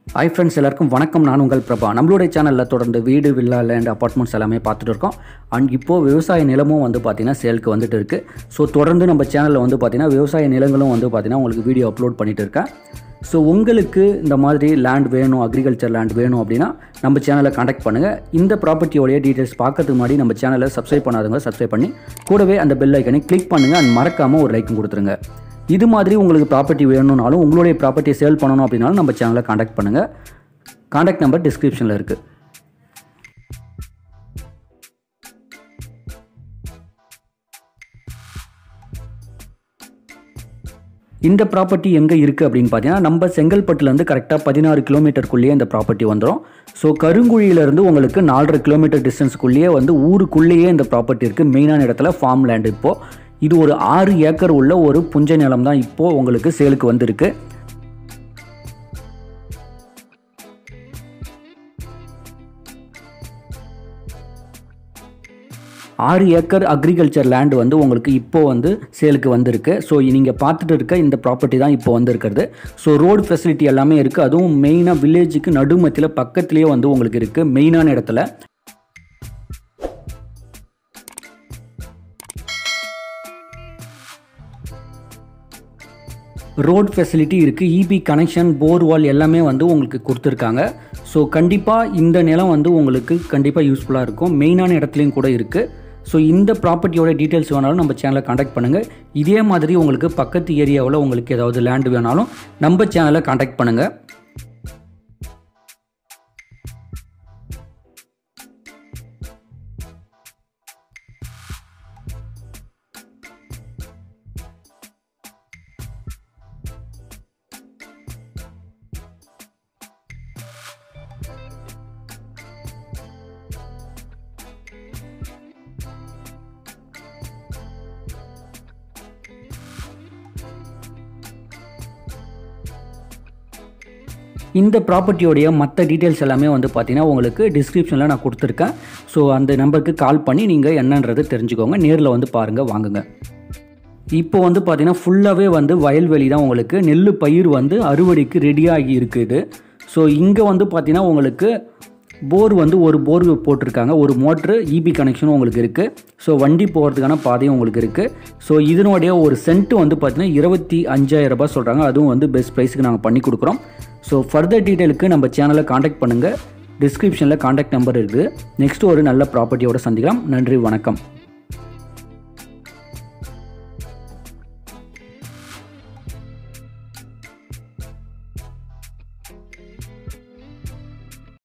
hi friends எல்லாருக்கும் வணக்கம் நான் உங்கள் பிரபா நம்மளுடைய சேனலில் தொடர்ந்து வீடு வில்லா லேண்ட் அப்பார்ட்மெண்ட்ஸ் எல்லாமே பார்த்துட்டு இருக்கோம் அண்ட் இப்போது விவசாய நிலமும் வந்து பார்த்திங்கன்னா சேலுக்கு வந்துட்டு இருக்குது ஸோ தொடர்ந்து நம்ம சேனலில் வந்து பார்த்திங்கன்னா விவசாய நிலங்களும் வந்து பார்த்திங்கன்னா உங்களுக்கு வீடியோ அப்லோட் பண்ணிட்டு இருக்கேன் ஸோ உங்களுக்கு இந்த மாதிரி லேண்ட் வேணும் அக்ரிகல்ச்சர் லேண்ட் வேணும் அப்படின்னா நம்ம சேனலை காண்டாக்ட் பண்ணுங்கள் இந்த ப்ராப்பர்ட்டியோடைய டீட்டெயில்ஸ் பார்க்கறதுக்கு முன்னாடி நம்ம சேனலை சப்ஸ்கிரைப் பண்ணாதவங்க சப்ஸ்கிரைப் பண்ணி கூடவே அந்த பெல் ஐக்கனை கிளிக் பண்ணுங்கள் அண்ட் மறக்காமல் ஒரு லைக்கும் கொடுத்துருங்க இது மாதிரி உங்களுக்கு ப்ராப்பர்ட்டி வேணும்னாலும் உங்களுடைய ப்ராப்பர்ட்டியை சேல் பண்ணணும் அப்படின்னாலும் நம்ம சேனலை காண்டாக்ட் பண்ணுங்கள் காண்டாக்ட் நம்பர் டிஸ்கிரிப்ஷனில் இருக்குது இந்த ப்ராப்பர்ட்டி எங்கே இருக்குது அப்படின்னு பார்த்தீங்கன்னா நம்ம செங்கல்பட்டுலேருந்து கரெக்டாக பதினாறு கிலோமீட்டருக்குள்ளேயே இந்த ப்ராப்பர்ட்டி வந்துடும் ஸோ கருங்குழியிலேருந்து உங்களுக்கு நாலரை கிலோமீட்டர் டிஸ்டன்ஸ்க்குள்ளேயே வந்து ஊருக்குள்ளேயே இந்த ப்ராப்பர்ட்டி இருக்குது மெயினான இடத்துல ஃபார்ம் லேண்ட் இப்போது இது ஒரு ஆறு ஏக்கர் உள்ள ஒரு புஞ்ச நிலம் தான் இப்போது உங்களுக்கு சேலுக்கு வந்திருக்கு ஆறு ஏக்கர் அக்ரிகல்ச்சர் லேண்ட் வந்து உங்களுக்கு இப்போ வந்து சேலுக்கு வந்திருக்கு ஸோ நீங்கள் பார்த்துட்டு இருக்க இந்த ப்ராப்பர்ட்டி தான் இப்போ வந்திருக்கிறது ஸோ ரோடு ஃபெசிலிட்டி எல்லாமே இருக்குது அதுவும் மெயினாக வில்லேஜுக்கு நடுமத்தியில் பக்கத்துலேயே வந்து உங்களுக்கு இருக்குது மெயினான இடத்துல ரோட் ஃபெசிலிட்டி இருக்குது இபி கனெக்ஷன் போர்வால் எல்லாமே வந்து உங்களுக்கு கொடுத்துருக்காங்க ஸோ கண்டிப்பாக இந்த நிலம் வந்து உங்களுக்கு கண்டிப்பாக யூஸ்ஃபுல்லாக இருக்கும் மெயினான இடத்துலையும் கூட இருக்குது ஸோ இந்த ப்ராப்பர்ட்டியோட டீட்டெயில்ஸ் வேணாலும் நம்ம சேனலை காண்டாக்ட் பண்ணுங்கள் இதே மாதிரி உங்களுக்கு பக்கத்து ஏரியாவில் உங்களுக்கு ஏதாவது லேண்ட் வேணாலும் நம்ம சேனலை காண்டாக்ட் பண்ணுங்கள் இந்த ப்ராப்பர்ட்டியோடைய மற்ற டீட்டெயில்ஸ் எல்லாமே வந்து பார்த்தீங்கன்னா உங்களுக்கு டிஸ்கிரிப்ஷனில் நான் கொடுத்துருக்கேன் ஸோ அந்த நம்பருக்கு கால் பண்ணி நீங்கள் என்னன்றது தெரிஞ்சுக்கோங்க நேரில் வந்து பாருங்கள் வாங்குங்க இப்போ வந்து பார்த்தீங்கன்னா ஃபுல்லாகவே வந்து வயல்வெளி தான் உங்களுக்கு நெல் பயிர் வந்து அறுவடைக்கு ரெடியாகி இருக்குது ஸோ இங்கே வந்து பார்த்தீங்கன்னா உங்களுக்கு போர் வந்து ஒரு போர் போட்டிருக்காங்க ஒரு மோட்ரு இபி கனெக்ஷனும் உங்களுக்கு இருக்குது ஸோ வண்டி போகிறதுக்கான பாதையும் உங்களுக்கு இருக்குது ஸோ இதனுடைய ஒரு சென்ட்டு வந்து பார்த்தீங்கன்னா இருபத்தி அஞ்சாயிரம் ரூபாய் சொல்கிறாங்க அதுவும் வந்து பெஸ்ட் ப்ரைஸுக்கு நாங்கள் பண்ணி கொடுக்குறோம் ஸோ ஃபர்தர் டீட்டெயிலுக்கு நம்ம சேனலை காண்டாக்ட் பண்ணுங்கள் டிஸ்கிரிப்ஷனில் காண்டாக்ட் நம்பர் இருக்குது நெக்ஸ்ட் ஒரு நல்ல ப்ராப்பர்ட்டியோட சந்திக்கலாம் நன்றி வணக்கம்